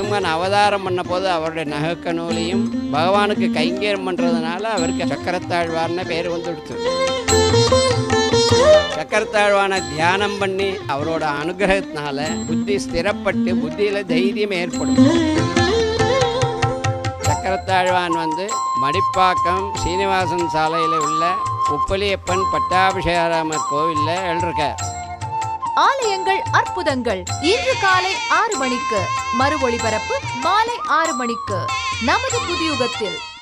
நரசிம்மன் அவதாரம் பண்ண போது அவருடைய நகக்க நூலையும் பகவானுக்கு கைங்கேரம் பண்ணுறதுனால அவருக்கு சக்கரத்தாழ்வார்னு பேர் வந்துடுச்சு சக்கரத்தாழ்வான தியானம் பண்ணி அவரோட அனுகிரகத்தினால புத்தி ஸ்திரப்பட்டு புத்தியில தைரியம் ஏற்படும் சக்கரத்தாழ்வான் வந்து மடிப்பாக்கம் சீனிவாசன் சாலையில் உள்ள உப்பலியப்பன் பட்டாபிஷேகராமர் கோவிலில் எழுதிருக்கார் ஆலயங்கள் அற்புதங்கள் இன்று காலை ஆறு மணிக்கு மறு ஒளிபரப்பு மாலை ஆறு மணிக்கு நமது புதியுகத்தில்